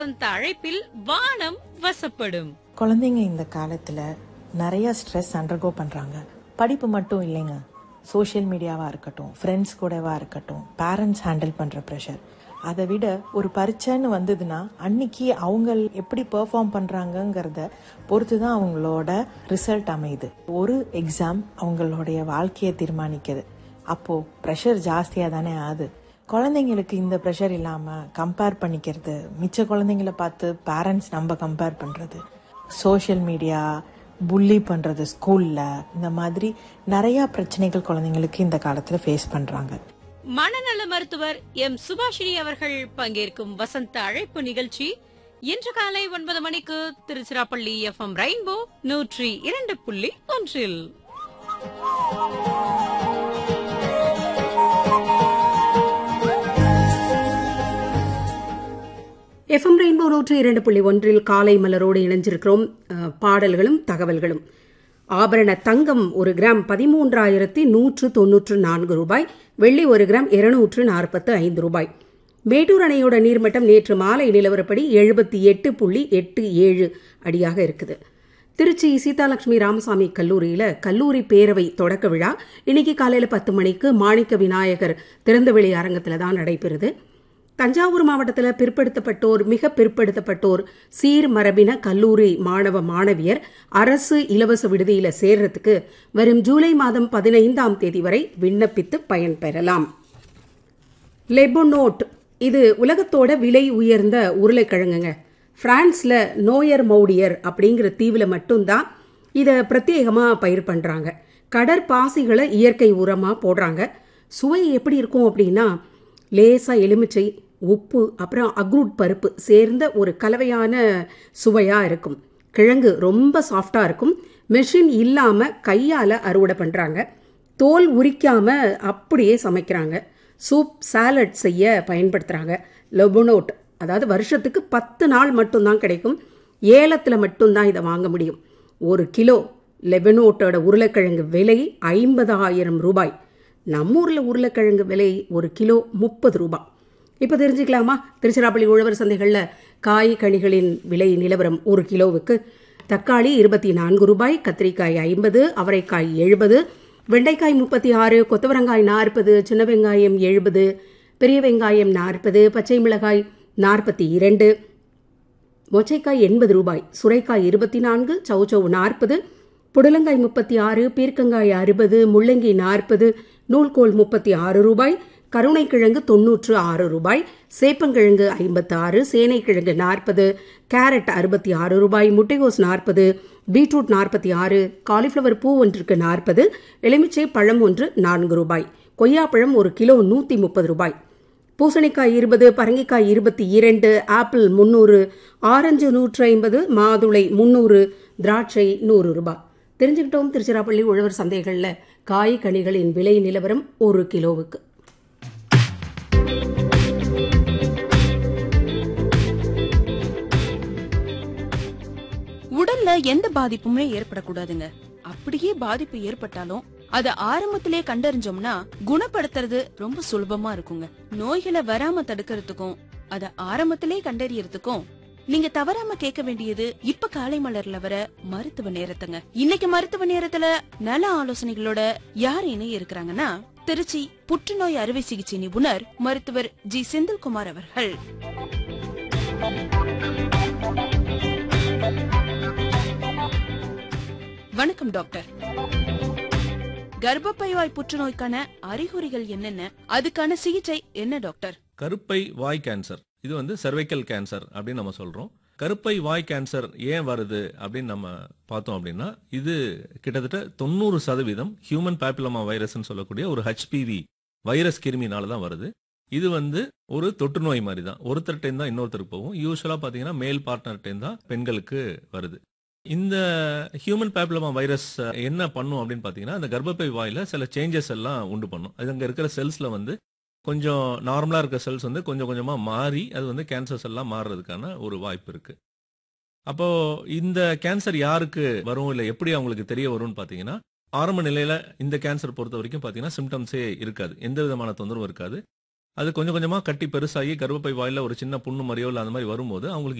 அந்த அழைப்பில் வானம் வசப்படும் குழந்தைங்க இந்த காலத்துல நிறைய ஸ்ட்ரெஸ் அண்டர்கோ பண்றாங்க படிப்பு மட்டும் இல்லைங்க சோஷியல் மீடியாவா இருக்கட்டும் ஃப்ரெண்ட்ஸ் கூடவா இருக்கட்டும் பேரண்ட்ஸ் ஹேண்டில் பண்ற ப்ரெஷர் அதை விட ஒரு பரீட்சைன்னு வந்ததுன்னா அன்னைக்கு அவங்க எப்படி பெர்ஃபார்ம் பண்றாங்கங்கிறத பொறுத்து தான் அவங்களோட ரிசல்ட் அமையுது ஒரு எக்ஸாம் அவங்களுடைய வாழ்க்கையை தீர்மானிக்குது அப்போ ப்ரெஷர் ஜாஸ்தியா தானே ஆகுது குழந்தைங்களுக்கு இந்த ப்ரெஷர் இல்லாம கம்பேர் பண்ணிக்கிறது மிச்ச குழந்தைங்கள பார்த்து பேரண்ட்ஸ் நம்ம கம்பேர் பண்றது சோஷியல் மீடியா புள்ளி பண்றது ஸ்கூல்ல இந்த மாதிரி நிறைய பிரச்சனைகள் குழந்தைங்களுக்கு இந்த காலத்துல ஃபேஸ் பண்றாங்க மனநல மருத்துவர் எம் சுபாஷினி அவர்கள் பங்கேற்கும் வசந்த அழைப்பு நிகழ்ச்சி இன்று காலை ஒன்பது மணிக்கு திருச்சிராப்பள்ளி எஃப் எம் ரெயின்போ நூற்றி இரண்டு புள்ளி ஒன்றில் எஃப்எம் ரெயின்போ நூற்று இரண்டு புள்ளி ஒன்றில் காலை மலரோடு இணைஞ்சிருக்கிறோம் அஹ், பாடல்களும் தகவல்களும் ஆபரண தங்கம் ஒரு கிராம் பதிமூன்றாயிரத்தி நூற்று தொன்னூற்று நான்கு ரூபாய் வெள்ளி ஒரு கிராம் இருநூற்று நாற்பத்து ஐந்து ரூபாய் மேட்டூர் அணையோட நீர்மட்டம் நேற்று மாலை நிலவரப்படி எழுபத்தி எட்டு புள்ளி எட்டு ஏழு அடியாக இருக்குது திருச்சி சீதாலட்சுமி ராமசாமி கல்லூரியில கல்லூரி பேரவை தொடக்க விழா இன்னைக்கு காலையில பத்து மணிக்கு மாணிக்க விநாயகர் திறந்தவெளி அரங்கத்துல தான் நடைபெறுது தஞ்சாவூர் மாவட்டத்தில் பிற்படுத்தப்பட்டோர் மிக பிற்படுத்தப்பட்டோர் சீர் மரபின கல்லூரி மாணவ மாணவியர் அரசு இலவச விடுதியில சேர்றதுக்கு வரும் ஜூலை மாதம் பதினைந்தாம் தேதி வரை விண்ணப்பித்து பயன்பெறலாம் லெபோனோட் இது உலகத்தோட விலை உயர்ந்த உருளைக்கிழங்குங்க பிரான்ஸ்ல நோயர் மௌடியர் அப்படிங்கிற தீவுல மட்டும்தான் இதை பிரத்யேகமாக பயிர் பண்ணுறாங்க கடற்பாசிகளை இயற்கை உரமாக போடுறாங்க சுவை எப்படி இருக்கும் அப்படின்னா லேசாக எலுமிச்சை உப்பு அப்புறம் அக்ரூட் பருப்பு சேர்ந்த ஒரு கலவையான சுவையாக இருக்கும் கிழங்கு ரொம்ப சாஃப்டாக இருக்கும் மெஷின் இல்லாமல் கையால் அறுவடை பண்ணுறாங்க தோல் உரிக்காம அப்படியே சமைக்கிறாங்க சூப் சாலட் செய்ய பயன்படுத்துகிறாங்க லெபனோட் அதாவது வருஷத்துக்கு பத்து நாள் மட்டும்தான் கிடைக்கும் ஏலத்தில் மட்டும்தான் இதை வாங்க முடியும் ஒரு கிலோ லெபனோட்டோட உருளைக்கிழங்கு விலை ஐம்பதாயிரம் ரூபாய் நம்ம ஊரில் உருளைக்கிழங்கு விலை ஒரு கிலோ முப்பது ரூபாய் இப்போ தெரிஞ்சுக்கலாமா திருச்சிராப்பள்ளி உழவர் சந்தைகளில் காய் கனிகளின் விலை நிலவரம் ஒரு கிலோவுக்கு தக்காளி இருபத்தி நான்கு ரூபாய் கத்திரிக்காய் ஐம்பது அவரைக்காய் எழுபது வெண்டைக்காய் முப்பத்தி ஆறு கொத்தவரங்காய் நாற்பது சின்ன வெங்காயம் எழுபது பெரிய வெங்காயம் நாற்பது பச்சை மிளகாய் நாற்பத்தி இரண்டு மொச்சைக்காய் எண்பது ரூபாய் சுரைக்காய் இருபத்தி நான்கு சௌச்சௌ நாற்பது புடலங்காய் முப்பத்தி ஆறு பீர்க்கங்காய் அறுபது முள்ளங்கி நாற்பது நூல்கோல் முப்பத்தி ஆறு ரூபாய் கருணைக்கிழங்கு தொன்னூற்று ஆறு ரூபாய் சேப்பங்கிழங்கு ஐம்பத்தி ஆறு சேனைக்கிழங்கு நாற்பது கேரட் அறுபத்தி ஆறு ரூபாய் முட்டைகோஸ் நாற்பது பீட்ரூட் நாற்பத்தி ஆறு காலிஃப்ளவர் பூ ஒன்றுக்கு நாற்பது எலுமிச்சை பழம் ஒன்று நான்கு ரூபாய் கொய்யாப்பழம் ஒரு கிலோ நூற்றி முப்பது ரூபாய் பூசணிக்காய் இருபது பரங்கிக்காய் இருபத்தி இரண்டு ஆப்பிள் முந்நூறு ஆரஞ்சு நூற்று ஐம்பது மாதுளை முந்நூறு திராட்சை நூறு ரூபாய் தெரிஞ்சுக்கிட்டோம் திருச்சிராப்பள்ளி உழவர் சந்தைகளில் காய் கனிகளின் விலை நிலவரம் ஒரு கிலோவுக்கு உடல்ல எந்த பாதிப்புமே ஏற்படக்கூடாதுங்க அப்படியே பாதிப்பு ஏற்பட்டாலும் அத ஆரம்பத்திலே கண்டறிஞ்சோம்னா குணப்படுத்துறது ரொம்ப சுலபமா இருக்குங்க நோய்களை வராம தடுக்கிறதுக்கும் அத ஆரம்பத்திலே கண்டறியறதுக்கும் நீங்க தவறாம கேட்க வேண்டியது இப்ப காலை மலர்ல வர மருத்துவ நேரத்துங்க இன்னைக்கு மருத்துவ நேரத்துல நல ஆலோசனைகளோட யார் இணைய இருக்கிறாங்கன்னா திருச்சி புற்றுநோய் அறுவை சிகிச்சை நிபுணர் மருத்துவர் ஜி செந்தில்குமார் அவர்கள் வணக்கம் டாக்டர் கர்ப்பப்பைவாய் புற்றுநோய்க்கான அறிகுறிகள் என்னென்ன அதுக்கான சிகிச்சை என்ன டாக்டர் கருப்பை வாய் கேன்சர் இது வந்து cervical கேன்சர் அப்படின்னு நம்ம சொல்றோம் கருப்பை வாய் கேன்சர் ஏன் வருது அப்படின்னு நம்ம பார்த்தோம் அப்படின்னா இது கிட்டத்தட்ட தொண்ணூறு சதவீதம் ஹியூமன் பேப்பிலமா வைரஸ்னு சொல்லக்கூடிய ஒரு ஹெச்பிவி வைரஸ் கிருமினால தான் வருது இது வந்து ஒரு தொற்று நோய் மாதிரி தான் ஒருத்தர்கிட்ட தான் இன்னொருத்தருக்கு போகும் யூஸ்வலா பாத்தீங்கன்னா மேல் பார்ட்னர்கிட்ட தான் பெண்களுக்கு வருது இந்த ஹியூமன் பேப்லமா வைரஸ் என்ன பண்ணும் அப்படின்னு பாத்தீங்கன்னா அந்த கர்ப்பப்பை வாயில சில சேஞ்சஸ் எல்லாம் உண்டு பண்ணும் அது அங்க இருக்கிற செல்ஸ்ல வந்து கொஞ்சம் நார்மலா இருக்க செல்ஸ் வந்து கொஞ்சம் கொஞ்சமா மாறி அது வந்து கேன்சர்ஸ் எல்லாம் மாறுறதுக்கான ஒரு வாய்ப்பு இருக்கு அப்போ இந்த கேன்சர் யாருக்கு வரும் இல்ல எப்படி அவங்களுக்கு தெரிய வரும்னு பாத்தீங்கன்னா ஆரம்ப நிலையில இந்த கேன்சர் பொறுத்த வரைக்கும் பாத்தீங்கன்னா சிம்டம்ஸே இருக்காது எந்த விதமான தொந்தரவும் இருக்காது அது கொஞ்சம் கொஞ்சமா கட்டி பெருசாகி கர்ப்பப்பை வாயில ஒரு சின்ன புண்ணு மாதிரியோ இல்லை அந்த மாதிரி வரும்போது அவங்களுக்கு